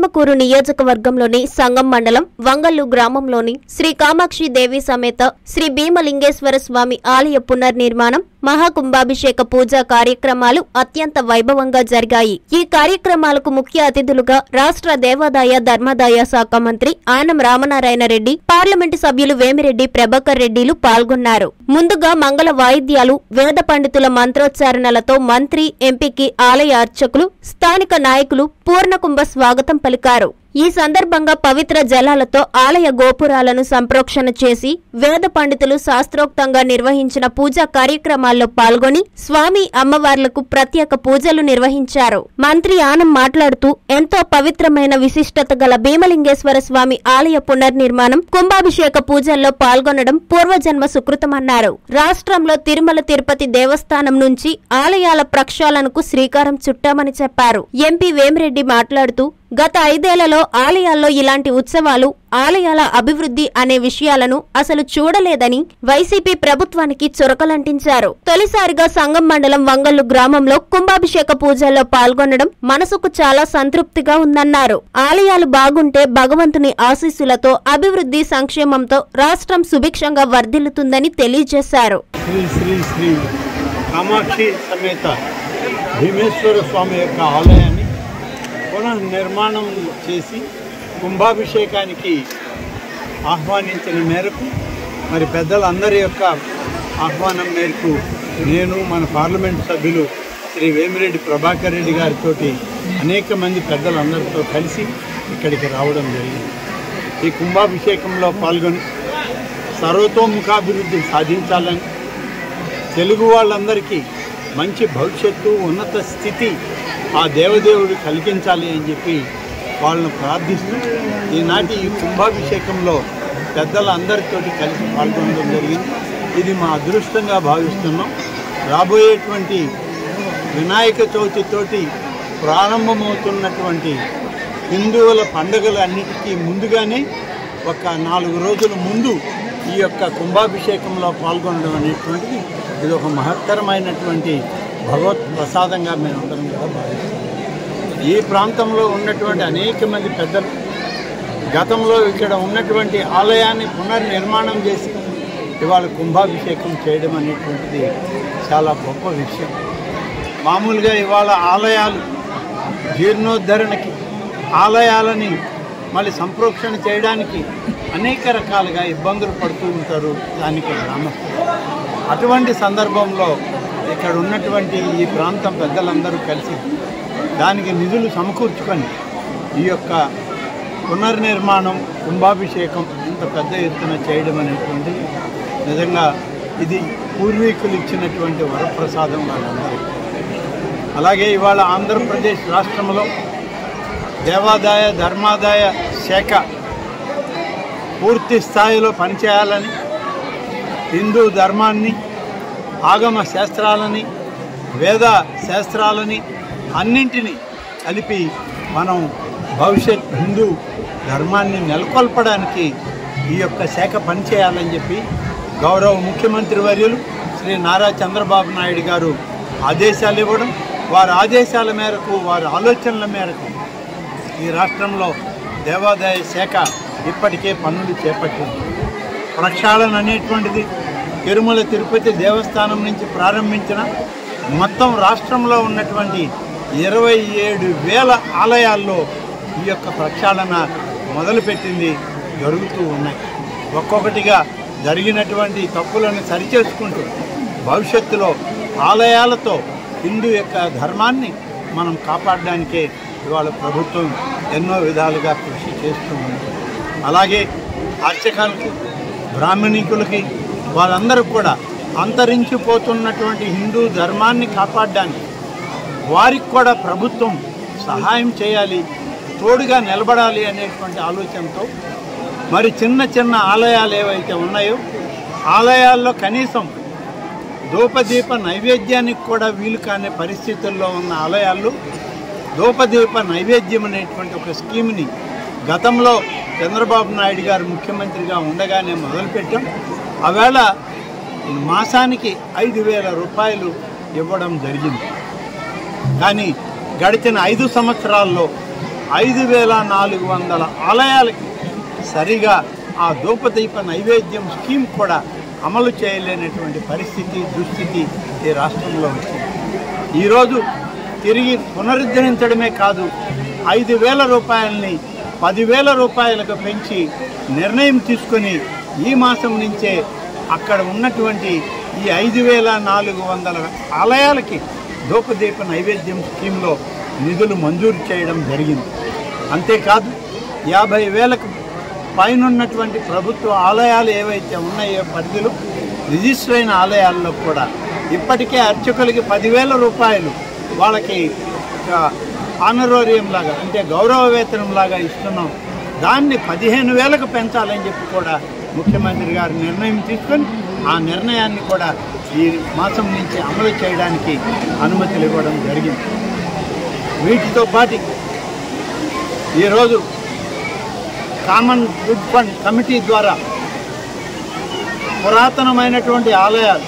ఆత్మకూరు నియోజకవర్గంలోని సంగం మండలం వంగల్లు గ్రామంలోని శ్రీ కామాక్షి దేవి సమేత శ్రీ భీమలింగేశ్వర స్వామి ఆలయ పునర్నిర్మాణం మహాకుంభాభిషేక పూజా కార్యక్రమాలు అత్యంత వైభవంగా జరిగాయి ఈ కార్యక్రమాలకు ముఖ్య అతిథులుగా రాష్ట్ర దేవాదాయ ధర్మాదాయ శాఖ మంత్రి ఆనం రామనారాయణ రెడ్డి పార్లమెంటు సభ్యులు వేమిరెడ్డి ప్రభాకర్ రెడ్డిలు పాల్గొన్నారు ముందుగా మంగళ వాయిద్యాలు వేద పండితుల మంత్రోచ్చారణలతో మంత్రి ఎంపీకి ఆలయ అర్చకులు స్థానిక నాయకులు పూర్ణకుంభ స్వాగతం పలికారు ఈ సందర్భంగా పవిత్ర జలాలతో ఆలయ గోపురాలను సంప్రోక్షణ చేసి వేద పండితులు శాస్త్రోక్తంగా నిర్వహించిన పూజా కార్యక్రమాల్లో పాల్గొని స్వామి అమ్మవార్లకు ప్రత్యేక పూజలు నిర్వహించారు మంత్రి ఆనం మాట్లాడుతూ ఎంతో పవిత్రమైన విశిష్టత గల భీమలింగేశ్వర స్వామి ఆలయ పునర్నిర్మాణం కుంభాభిషేక పూజల్లో పాల్గొనడం పూర్వజన్మ సుకృతమన్నారు రాష్ట్రంలో తిరుమల తిరుపతి దేవస్థానం నుంచి ఆలయాల ప్రక్షాళనకు శ్రీకారం చుట్టామని చెప్పారు ఎంపీ వేమిరెడ్డి మాట్లాడుతూ గత ఐదేళ్లలో ఆలయాల్లో ఇలాంటి ఉత్సవాలు ఆలయాల అభివృద్ధి అనే విషయాలను అసలు చూడలేదని వైసీపీ ప్రభుత్వానికి చురకలంటించారు తొలిసారిగా సంగం మండలం వంగల్లు గ్రామంలో కుంభాభిషేక పూజల్లో పాల్గొనడం మనసుకు చాలా సంతృప్తిగా ఉందన్నారు ఆలయాలు బాగుంటే భగవంతుని ఆశీస్సులతో అభివృద్ధి సంక్షేమంతో రాష్ట్రం సుభిక్షంగా వర్ధిల్లుతుందని తెలియజేశారు శ్రీ శ్రీ శ్రీ కామాక్షి సమేత భీమేశ్వర స్వామి యొక్క ఆలయాన్ని పునర్నిర్మాణం చేసి కుంభాభిషేకానికి ఆహ్వానించిన మేరకు మరి పెద్దలందరి యొక్క ఆహ్వానం మేరకు నేను మన పార్లమెంట్ సభ్యులు శ్రీ వేమిరెడ్డి ప్రభాకర్ రెడ్డి గారితో అనేక మంది పెద్దలందరితో కలిసి ఇక్కడికి రావడం జరిగింది ఈ కుంభాభిషేకంలో పాల్గొని సర్వతోముఖాభివృద్ధి సాధించాలని తెలుగు వాళ్ళందరికీ మంచి భవిష్యత్తు ఉన్నత స్థితి ఆ దేవదేవుడు కలిగించాలి అని చెప్పి వాళ్ళను ప్రార్థిస్తూ ఈనాటి ఈ కుంభాభిషేకంలో పెద్దలందరితోటి కలిసి పాల్గొనడం జరిగింది ఇది మా అదృష్టంగా భావిస్తున్నాం రాబోయేటువంటి వినాయక చవితితోటి ప్రారంభమవుతున్నటువంటి హిందువుల పండుగలన్నిటికీ ముందుగానే ఒక నాలుగు రోజుల ముందు ఈ యొక్క కుంభాభిషేకంలో పాల్గొనడం అనేటువంటిది ఇది ఒక మహత్తరమైనటువంటి భగవత్ ప్రసాదంగా మేమందరం కూడా భావిస్తాం ఈ ప్రాంతంలో ఉన్నటువంటి అనేక మంది పెద్దలు గతంలో ఇక్కడ ఉన్నటువంటి ఆలయాన్ని పునర్నిర్మాణం చేసి ఇవాళ కుంభాభిషేకం చేయడం అనేటువంటిది చాలా గొప్ప విషయం మామూలుగా ఇవాళ ఆలయాలు జీర్ణోద్ధరణకి ఆలయాలని మళ్ళీ సంప్రోక్షణ చేయడానికి అనేక రకాలుగా ఇబ్బందులు పడుతూ ఉంటారు దానికి గ్రామస్తులు అటువంటి సందర్భంలో ఇక్కడ ఉన్నటువంటి ఈ ప్రాంతం పెద్దలందరూ కలిసి దానికి నిధులు సమకూర్చుకొని ఈ యొక్క పునర్నిర్మాణం కుంభాభిషేకం ఇంత పెద్ద ఎత్తున చేయడం అనేటువంటిది నిజంగా ఇది పూర్వీకులు ఇచ్చినటువంటి వరప్రసాదం వాళ్ళందరికీ అలాగే ఇవాళ ఆంధ్రప్రదేశ్ రాష్ట్రంలో దేవాదాయ ధర్మాదాయ శాఖ పూర్తి స్థాయిలో పనిచేయాలని హిందూ ధర్మాన్ని ఆగమ శాస్త్రాలని వేద శాస్త్రాలని అన్నింటినీ కలిపి మనం భవిష్యత్ హిందూ ధర్మాన్ని నెలకొల్పడానికి ఈ యొక్క శాఖ పనిచేయాలని చెప్పి గౌరవ ముఖ్యమంత్రి వర్యులు శ్రీ నారా చంద్రబాబు నాయుడు గారు ఆదేశాలు ఇవ్వడం వారి ఆదేశాల మేరకు వారి ఆలోచనల మేరకు ఈ రాష్ట్రంలో దేవాదాయ శాఖ ఇప్పటికే పనులు చేపట్టింది ప్రక్షాళన అనేటువంటిది తిరుమల తిరుపతి దేవస్థానం నుంచి ప్రారంభించిన మొత్తం రాష్ట్రంలో ఉన్నటువంటి ఇరవై ఏడు వేల ఆలయాల్లో ఈ యొక్క ప్రక్షాళన మొదలుపెట్టింది జరుగుతూ ఉన్నాయి ఒక్కొక్కటిగా జరిగినటువంటి తప్పులను సరిచేసుకుంటూ భవిష్యత్తులో ఆలయాలతో హిందూ యొక్క ధర్మాన్ని మనం కాపాడడానికే ఇవాళ ప్రభుత్వం ఎన్నో విధాలుగా కృషి చేస్తూ ఉంది అలాగే అర్చకులకి బ్రాహ్మణికులకి వాళ్ళందరూ కూడా అంతరించిపోతున్నటువంటి హిందూ ధర్మాన్ని కాపాడడానికి వారికి కూడా ప్రభుత్వం సహాయం చేయాలి తోడుగా నిలబడాలి అనేటువంటి ఆలోచనతో మరి చిన్న చిన్న ఆలయాలు ఏవైతే ఉన్నాయో ఆలయాల్లో కనీసం ధూపదీప నైవేద్యానికి కూడా వీలు కాని పరిస్థితుల్లో ఉన్న ఆలయాల్లో ధూపదీప నైవేద్యం అనేటువంటి ఒక స్కీమ్ని గతంలో చంద్రబాబు నాయుడు గారు ముఖ్యమంత్రిగా ఉండగానే మొదలుపెట్టాం ఆవేళ మాసానికి ఐదు వేల రూపాయలు ఇవ్వడం జరిగింది కానీ గడిచిన ఐదు సంవత్సరాల్లో ఐదు వేల నాలుగు వందల ఆలయాలకి సరిగా ఆ ధూపదీప నైవేద్యం స్కీమ్ కూడా అమలు చేయలేనటువంటి పరిస్థితి దుస్థితి ఈ రాష్ట్రంలో వచ్చింది ఈరోజు తిరిగి పునరుద్ధరించడమే కాదు ఐదు వేల రూపాయలని పదివేల రూపాయలకు పెంచి నిర్ణయం తీసుకొని ఈ మాసం నుంచే అక్కడ ఉన్నటువంటి ఈ ఐదు వేల నాలుగు వందల ఆలయాలకి ధూపదీప నైవేద్యం స్కీమ్లో నిధులు మంజూరు చేయడం జరిగింది అంతేకాదు యాభై వేలకు పైనున్నటువంటి ప్రభుత్వ ఆలయాలు ఏవైతే ఉన్నాయో పరిధిలో రిజిస్టర్ అయిన ఆలయాల్లో కూడా ఇప్పటికే అర్చకులకి పదివేల రూపాయలు వాళ్ళకి ఆనరోరియం లాగా అంటే గౌరవ వేతనం లాగా ఇస్తున్నాం దాన్ని పదిహేను వేలకు పెంచాలని చెప్పి కూడా ముఖ్యమంత్రి గారు నిర్ణయం తీసుకొని ఆ నిర్ణయాన్ని కూడా ఈ మాసం నుంచి అమలు చేయడానికి అనుమతులు ఇవ్వడం జరిగింది వీటితో పాటు ఈరోజు కామన్ గుడ్ ఫండ్ కమిటీ ద్వారా పురాతనమైనటువంటి ఆలయాలు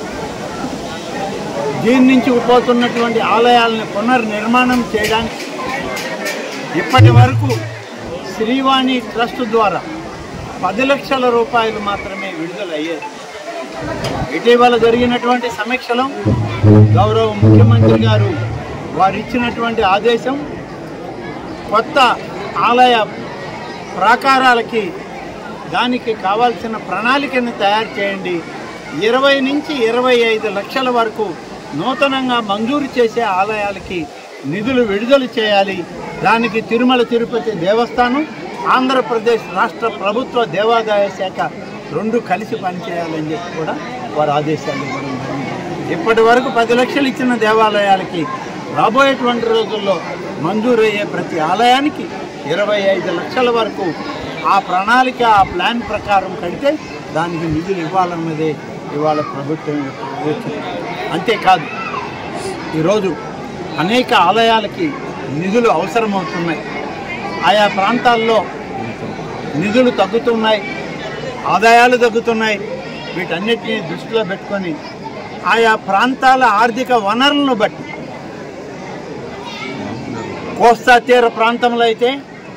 జీర్ణించుకుపోతున్నటువంటి ఆలయాలను పునర్నిర్మాణం చేయడానికి ఇప్పటి వరకు శ్రీవాణి ట్రస్ట్ ద్వారా పది లక్షల రూపాయలు మాత్రమే విడుదలయ్యేది ఇటీవల జరిగినటువంటి సమీక్షలో గౌరవ ముఖ్యమంత్రి గారు వారు ఇచ్చినటువంటి ఆదేశం కొత్త ఆలయ ప్రాకారాలకి దానికి కావాల్సిన ప్రణాళికను తయారు చేయండి ఇరవై నుంచి ఇరవై ఐదు లక్షల వరకు నూతనంగా మంజూరు చేసే ఆలయాలకి నిధులు విడుదల చేయాలి దానికి తిరుమల తిరుపతి దేవస్థానం ఆంధ్రప్రదేశ్ రాష్ట్ర ప్రభుత్వ దేవాదాయ శాఖ రెండు కలిసి పనిచేయాలని చెప్పి కూడా వారు ఆదేశాలు ఇవ్వడం జరిగింది ఇప్పటి వరకు పది లక్షలు ఇచ్చిన దేవాలయాలకి రాబోయేటువంటి రోజుల్లో మంజూరయ్యే ప్రతి ఆలయానికి ఇరవై ఐదు లక్షల వరకు ఆ ప్రణాళిక ఆ ప్లాన్ ప్రకారం కడితే దానికి నిధులు ఇవ్వాలన్నదే ఇవాళ ప్రభుత్వం యొక్క ఆలోచన అంతేకాదు ఈరోజు అనేక ఆలయాలకి నిధులు అవసరమవుతున్నాయి ఆయా ప్రాంతాల్లో నిధులు తగ్గుతున్నాయి ఆదాయాలు తగ్గుతున్నాయి వీటన్నిటిని దృష్టిలో పెట్టుకొని ఆయా ప్రాంతాల ఆర్థిక వనరులను బట్టి కోస్తా తీర ప్రాంతంలో అయితే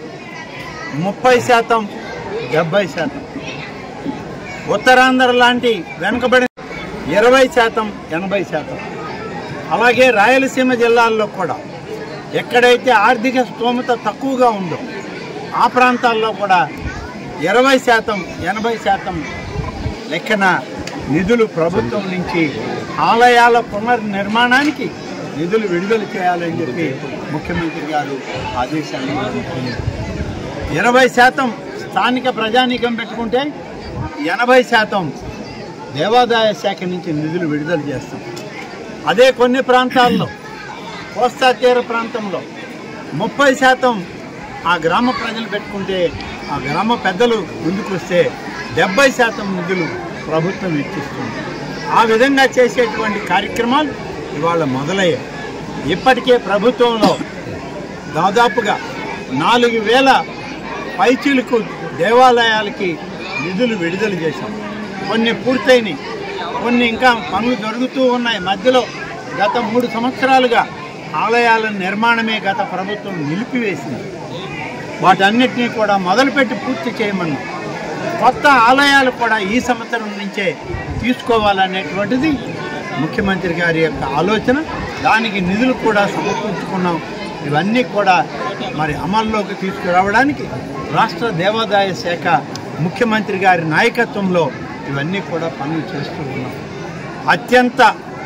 ముప్పై శాతం డెబ్బై శాతం ఉత్తరాంధ్ర లాంటి వెనుకబడిన ఇరవై శాతం ఎనభై శాతం అలాగే రాయలసీమ జిల్లాల్లో కూడా ఎక్కడైతే ఆర్థిక స్తోమత తక్కువగా ఉందో ఆ ప్రాంతాల్లో కూడా ఇరవై శాతం ఎనభై శాతం లెక్కన నిధులు ప్రభుత్వం నుంచి ఆలయాల పునర్నిర్మాణానికి నిధులు విడుదల చేయాలని చెప్పి ముఖ్యమంత్రి గారు ఆదేశాలు ఇవ్వడం ఇరవై శాతం స్థానిక ప్రజానీకం పెట్టుకుంటే ఎనభై శాతం దేవాదాయ శాఖ నుంచి నిధులు విడుదల చేస్తాం అదే కొన్ని ప్రాంతాల్లో కోస్తా తీర ప్రాంతంలో ముప్పై శాతం ఆ గ్రామ ప్రజలు పెట్టుకుంటే ఆ గ్రామ పెద్దలు ముందుకు వస్తే డెబ్బై శాతం నిధులు ప్రభుత్వం ఇచ్చిస్తుంది ఆ విధంగా చేసేటువంటి కార్యక్రమాలు ఇవాళ మొదలయ్యాయి ఇప్పటికే ప్రభుత్వంలో దాదాపుగా నాలుగు వేల పైచీలకు దేవాలయాలకి నిధులు విడుదల చేశాం కొన్ని పూర్తయినాయి కొన్ని ఇంకా పనులు జరుగుతూ ఉన్నాయి మధ్యలో గత మూడు సంవత్సరాలుగా ఆలయాల నిర్మాణమే గత ప్రభుత్వం నిలిపివేసింది వాటన్నిటినీ కూడా మొదలుపెట్టి పూర్తి చేయమన్నాం కొత్త ఆలయాలు కూడా ఈ సంవత్సరం నుంచే తీసుకోవాలనేటువంటిది ముఖ్యమంత్రి గారి యొక్క ఆలోచన దానికి నిధులు కూడా సమకూర్చుకున్నాం ఇవన్నీ కూడా మరి అమల్లోకి తీసుకురావడానికి రాష్ట్ర దేవాదాయ శాఖ ముఖ్యమంత్రి గారి నాయకత్వంలో ఇవన్నీ కూడా పనులు చేస్తూ ఉన్నాం అత్యంత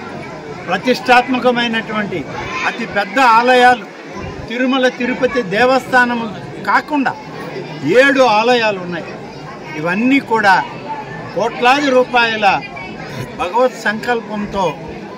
ప్రతిష్టాత్మకమైనటువంటి అతి పెద్ద ఆలయాలు తిరుమల తిరుపతి దేవస్థానం కాకుండా ఏడు ఆలయాలు ఉన్నాయి ఇవన్నీ కూడా కోట్లాది రూపాయల భగవత్ సంకల్పంతో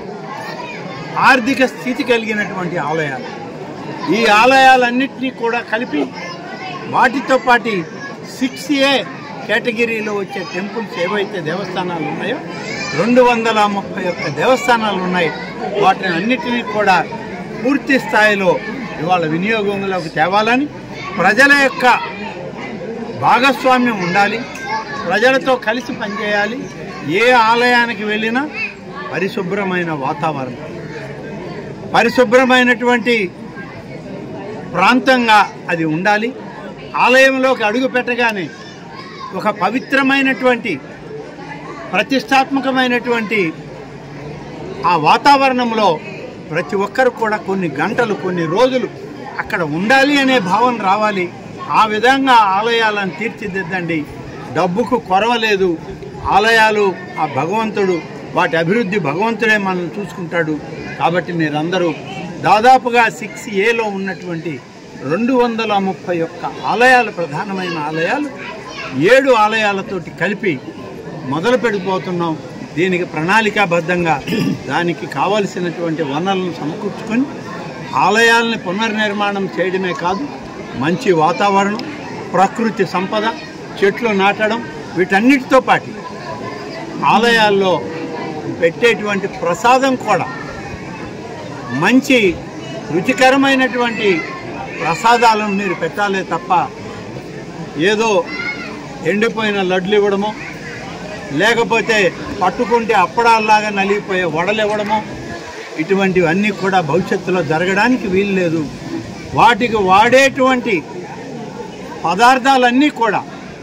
ఆర్థిక స్థితి కలిగినటువంటి ఆలయాలు ఈ ఆలయాలన్నింటినీ కూడా కలిపి వాటితో పాటు సిక్స్ ఏ కేటగిరీలో వచ్చే టెంపుల్స్ ఏవైతే దేవస్థానాలు ఉన్నాయో రెండు వందల ముప్పై ఒక్క దేవస్థానాలు ఉన్నాయి వాటిని అన్నిటినీ కూడా పూర్తి స్థాయిలో ఇవాళ వినియోగంలోకి తేవాలని ప్రజల యొక్క భాగస్వామ్యం ఉండాలి ప్రజలతో కలిసి పనిచేయాలి ఏ ఆలయానికి వెళ్ళినా పరిశుభ్రమైన వాతావరణం పరిశుభ్రమైనటువంటి ప్రాంతంగా అది ఉండాలి ఆలయంలోకి అడుగు పెట్టగానే ఒక పవిత్రమైనటువంటి ప్రతిష్టాత్మకమైనటువంటి ఆ వాతావరణంలో ప్రతి ఒక్కరు కూడా కొన్ని గంటలు కొన్ని రోజులు అక్కడ ఉండాలి అనే భావన రావాలి ఆ విధంగా ఆలయాలను తీర్చిదిద్దండి డబ్బుకు కొరవలేదు ఆలయాలు ఆ భగవంతుడు వాటి అభివృద్ధి భగవంతుడే మనల్ని చూసుకుంటాడు కాబట్టి మీరందరూ దాదాపుగా సిక్స్ ఏలో ఉన్నటువంటి రెండు వందల ముప్పై ఒక్క ఆలయాలు ప్రధానమైన ఆలయాలు ఏడు ఆలయాలతోటి కలిపి మొదలు పెడిపోతున్నాం దీనికి ప్రణాళికాబద్ధంగా దానికి కావలసినటువంటి వనరులను సమకూర్చుకొని ఆలయాలని పునర్నిర్మాణం చేయడమే కాదు మంచి వాతావరణం ప్రకృతి సంపద చెట్లు నాటడం వీటన్నిటితో పాటు ఆలయాల్లో పెట్టేటువంటి ప్రసాదం కూడా మంచి రుచికరమైనటువంటి ప్రసాదాలను మీరు పెట్టాలే తప్ప ఏదో ఎండిపోయిన లడ్లు ఇవ్వడమో లేకపోతే పట్టుకుంటే అప్పడాల్లాగా నలిగిపోయే వడలు ఇవ్వడమో ఇటువంటివన్నీ కూడా భవిష్యత్తులో జరగడానికి వీలు లేదు వాటికి వాడేటువంటి పదార్థాలన్నీ కూడా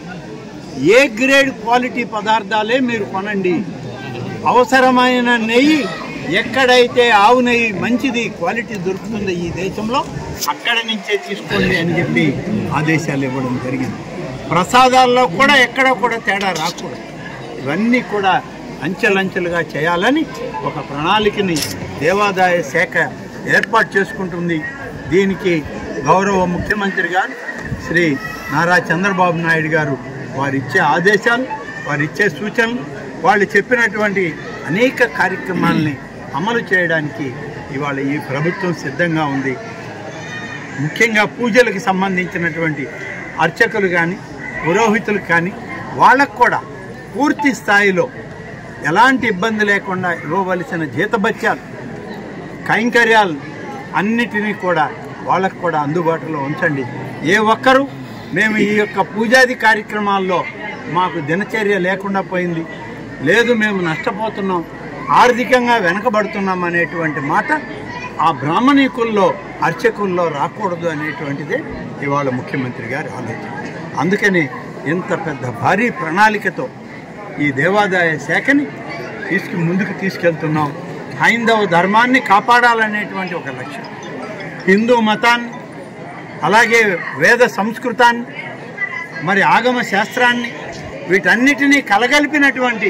ఏ గ్రేడ్ క్వాలిటీ పదార్థాలే మీరు కొనండి అవసరమైన నెయ్యి ఎక్కడైతే ఆవు నెయ్యి మంచిది క్వాలిటీ దొరుకుతుందో ఈ దేశంలో అక్కడి నుంచే తీసుకోండి అని చెప్పి ఆదేశాలు ఇవ్వడం జరిగింది ప్రసాదాల్లో కూడా ఎక్కడ కూడా తేడా రాకూడదు ఇవన్నీ కూడా అంచెలంచెలుగా చేయాలని ఒక ప్రణాళికని దేవాదాయ శాఖ ఏర్పాటు చేసుకుంటుంది దీనికి గౌరవ ముఖ్యమంత్రి గారు శ్రీ నారా చంద్రబాబు నాయుడు గారు వారిచ్చే ఆదేశాలు వారిచ్చే సూచనలు వాళ్ళు చెప్పినటువంటి అనేక కార్యక్రమాలని అమలు చేయడానికి ఇవాళ ఈ ప్రభుత్వం సిద్ధంగా ఉంది ముఖ్యంగా పూజలకు సంబంధించినటువంటి అర్చకులు కానీ పురోహితులు కానీ వాళ్ళకు కూడా పూర్తి స్థాయిలో ఎలాంటి ఇబ్బంది లేకుండా ఇవ్వవలసిన జీతభత్యాలు కైంకర్యాలు అన్నిటినీ కూడా వాళ్ళకు కూడా అందుబాటులో ఉంచండి ఏ ఒక్కరూ మేము ఈ యొక్క పూజాది కార్యక్రమాల్లో మాకు దినచర్య లేకుండా పోయింది లేదు మేము నష్టపోతున్నాం ఆర్థికంగా వెనకబడుతున్నాం అనేటువంటి మాట ఆ బ్రాహ్మణీకుల్లో అర్చకుల్లో రాకూడదు అనేటువంటిదే ఇవాళ ముఖ్యమంత్రి గారి ఆలోచన అందుకని ఇంత పెద్ద భారీ ప్రణాళికతో ఈ దేవాదాయ శాఖని తీసుకు ముందుకు తీసుకెళ్తున్నాం హైందవ ధర్మాన్ని కాపాడాలనేటువంటి ఒక లక్ష్యం హిందూ మతాన్ని అలాగే వేద సంస్కృతాన్ని మరి ఆగమ శాస్త్రాన్ని వీటన్నిటినీ కలగలిపినటువంటి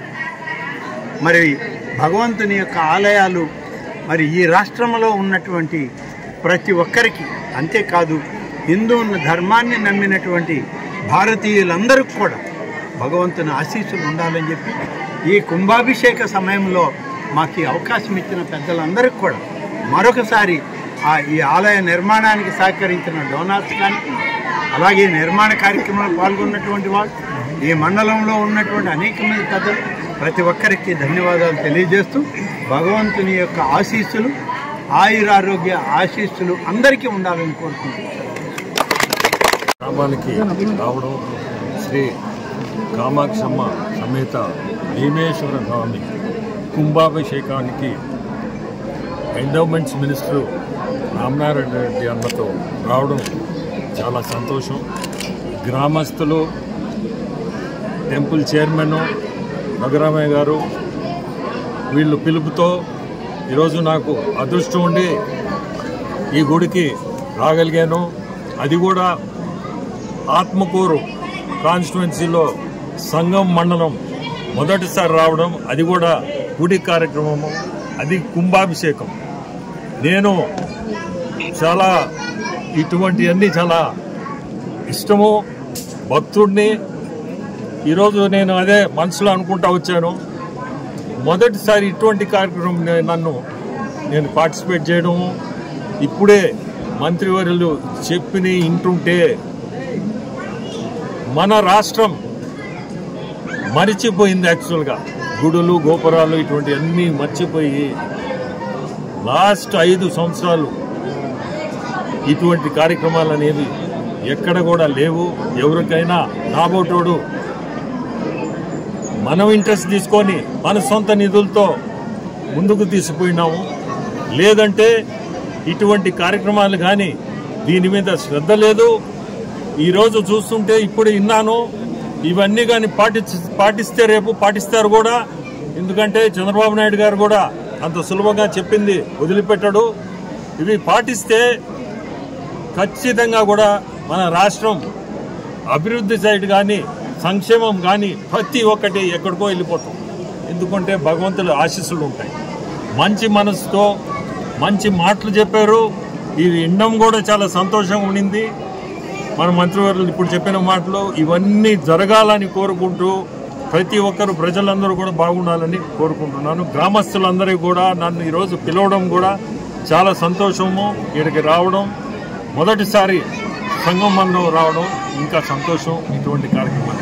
మరి భగవంతుని యొక్క ఆలయాలు మరి ఈ రాష్ట్రంలో ఉన్నటువంటి ప్రతి ఒక్కరికి అంతేకాదు హిందూ ధర్మాన్ని నమ్మినటువంటి భారతీయులందరికీ కూడా భగవంతుని ఆశీస్సులు ఉండాలని చెప్పి ఈ కుంభాభిషేక సమయంలో మాకు ఈ అవకాశం ఇచ్చిన పెద్దలందరికీ కూడా మరొకసారి ఆ ఈ ఆలయ నిర్మాణానికి సహకరించిన డోనార్స్ కానీ అలాగే నిర్మాణ కార్యక్రమంలో పాల్గొన్నటువంటి వాళ్ళు ఈ మండలంలో ఉన్నటువంటి అనేక మంది పెద్దలు ప్రతి ఒక్కరికి ధన్యవాదాలు తెలియజేస్తూ భగవంతుని యొక్క ఆశీస్సులు ఆయురారోగ్య ఆశీస్సులు అందరికీ ఉండాలని కోరుకుంటున్నాను గ్రామానికి రావడం శ్రీ కామాక్షమ్మ సమేత భీమేశ్వర స్వామి కుంభాభిషేకానికి ఎండోమెంట్స్ మినిస్టరు రామనారాయణ రెడ్డి అన్నతో రావడం చాలా సంతోషం గ్రామస్తులు టెంపుల్ చైర్మన్ రఘురామయ్య గారు వీళ్ళు పిలుపుతో ఈరోజు నాకు అదృష్టం ఉండి ఈ గుడికి రాగలిగాను అది కూడా ఆత్మకూరు కాన్స్టిట్యున్సీలో సంగం మండలం మొదటిసారి రావడం అది కూడా గుడి కార్యక్రమము అది కుంభాభిషేకం నేను చాలా ఇటువంటివన్నీ చాలా ఇష్టము భక్తుడిని ఈరోజు నేను అదే మనసులో అనుకుంటా వచ్చాను మొదటిసారి ఇటువంటి కార్యక్రమం నే- నన్ను నేను పార్టిసిపేట్ చేయడము ఇప్పుడే మంత్రివర్యులు చెప్పిన ఇంటుంటే మన రాష్ట్రం మరిచిపోయింది యాక్చువల్గా గుడులు గోపురాలు ఇటువంటి అన్నీ మర్చిపోయి లాస్ట్ ఐదు సంవత్సరాలు ఇటువంటి కార్యక్రమాలు అనేవి ఎక్కడ కూడా లేవు ఎవరికైనా నాబోటోడు మనం ఇంట్రెస్ట్ తీసుకొని మన సొంత నిధులతో ముందుకు తీసుకుపోయినాము లేదంటే ఇటువంటి కార్యక్రమాలు కానీ దీని మీద శ్రద్ధ లేదు ఈరోజు చూస్తుంటే ఇప్పుడు విన్నాను ఇవన్నీ కానీ పాటి పాటిస్తే రేపు పాటిస్తారు కూడా ఎందుకంటే చంద్రబాబు నాయుడు గారు కూడా అంత సులభంగా చెప్పింది వదిలిపెట్టాడు ఇవి పాటిస్తే ఖచ్చితంగా కూడా మన రాష్ట్రం అభివృద్ధి సైడ్ కానీ సంక్షేమం కానీ ప్రతి ఒక్కటి ఎక్కడికో వెళ్ళిపోతాం ఎందుకంటే భగవంతుల ఆశీస్సులు ఉంటాయి మంచి మనసుతో మంచి మాటలు చెప్పారు ఇది వినడం కూడా చాలా సంతోషంగా ఉండింది మన మంత్రివర్యులు ఇప్పుడు చెప్పిన మాటలు ఇవన్నీ జరగాలని కోరుకుంటూ ప్రతి ఒక్కరు ప్రజలందరూ కూడా బాగుండాలని కోరుకుంటున్నాను గ్రామస్తులందరూ కూడా నన్ను ఈరోజు పిలవడం కూడా చాలా సంతోషము ఇక్కడికి రావడం మొదటిసారి సంగమంలో రావడం ఇంకా సంతోషం ఇటువంటి కార్యక్రమాలు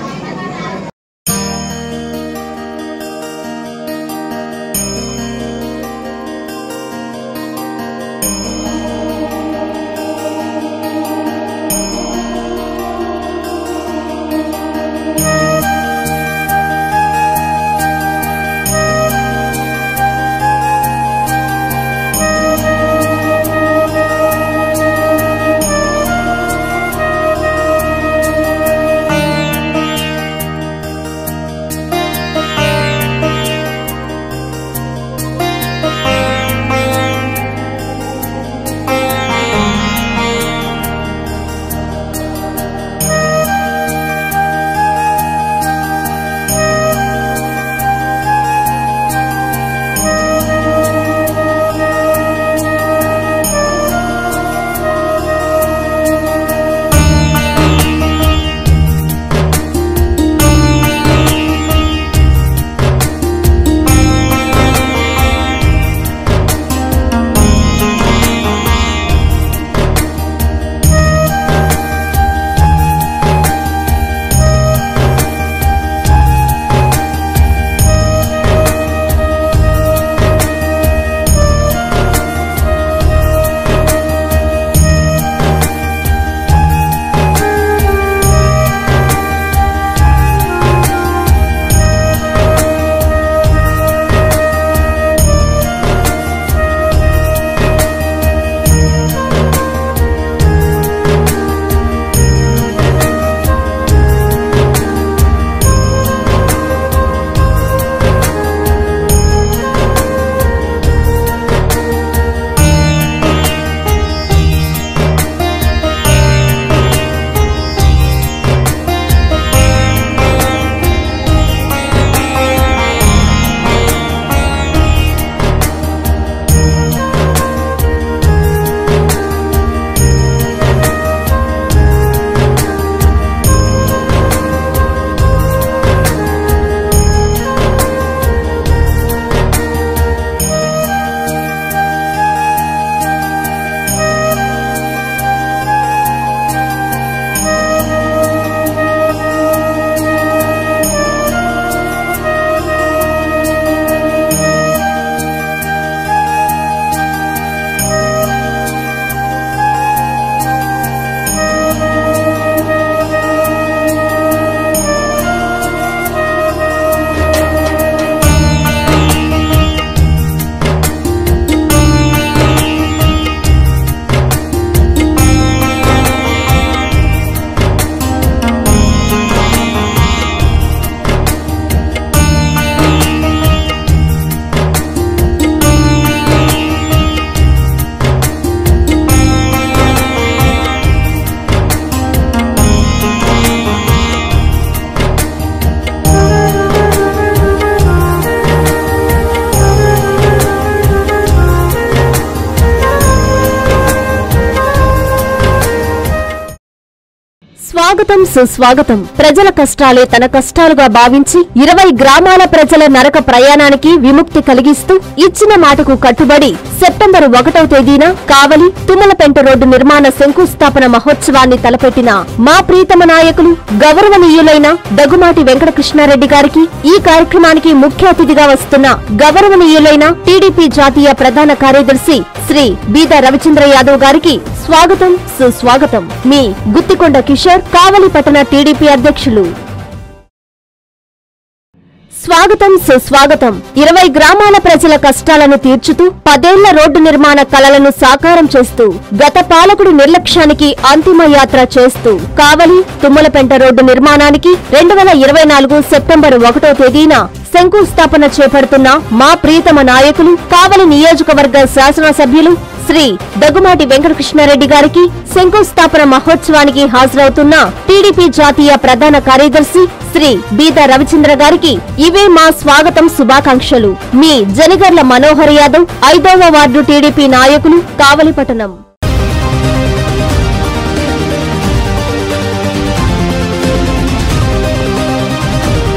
స్వాగతం సుస్వాగతం ప్రజల కష్టాలే తన కష్టాలుగా భావించి ఇరవై గ్రామాల ప్రజల నరక ప్రయాణానికి విముక్తి కలిగిస్తూ ఇచ్చిన మాటకు కట్టుబడి సెప్టెంబర్ ఒకటవ తేదీన కావలి తుమ్మలపెంట రోడ్డు నిర్మాణ శంకుస్థాపన మహోత్సవాన్ని తలపెట్టిన మా ప్రీతమ నాయకులు గౌరవనీయులైన దగుమాటి వెంకటకృష్ణారెడ్డి గారికి ఈ కార్యక్రమానికి ముఖ్య అతిథిగా వస్తున్న గౌరవనీయులైన టీడీపీ జాతీయ ప్రధాన కార్యదర్శి శ్రీ బీద రవిచంద్ర యాదవ్ గారికి స్వాగతం సుస్వాగతం మీ గుత్తికొండ కిషోర్ కావలి పట్టణ టీడీపీ అధ్యక్షులు స్వాగతం సుస్వాగతం ఇరవై గ్రామాల ప్రజల కష్టాలను తీర్చుతూ పదేళ్ల రోడ్డు నిర్మాణ కలలను సాకారం చేస్తూ గత పాలకుడి నిర్లక్ష్యానికి అంతిమ యాత్ర చేస్తూ కావలి తుమ్మలపెంట రోడ్డు నిర్మాణానికి రెండు వేల ఇరవై నాలుగు సెప్టెంబర్ ఒకటో తేదీన శంకుస్థాపన చేపడుతున్న మా ప్రియతమ నాయకులు కావలి నియోజకవర్గ శాసనసభ్యులు శ్రీ దగ్గుమాటి వెంకటకృష్ణారెడ్డి గారికి శంకుస్థాపన మహోత్సవానికి హాజరవుతున్న టీడీపీ జాతీయ ప్రధాన కార్యదర్శి శ్రీ బీద రవిచంద్ర గారికి ఇవే మా స్వాగతం శుభాకాంక్షలు మీ జనగర్ల మనోహర్ యాదవ్ ఐదవ వార్డు టీడీపీ నాయకులు కావలిపట్టణం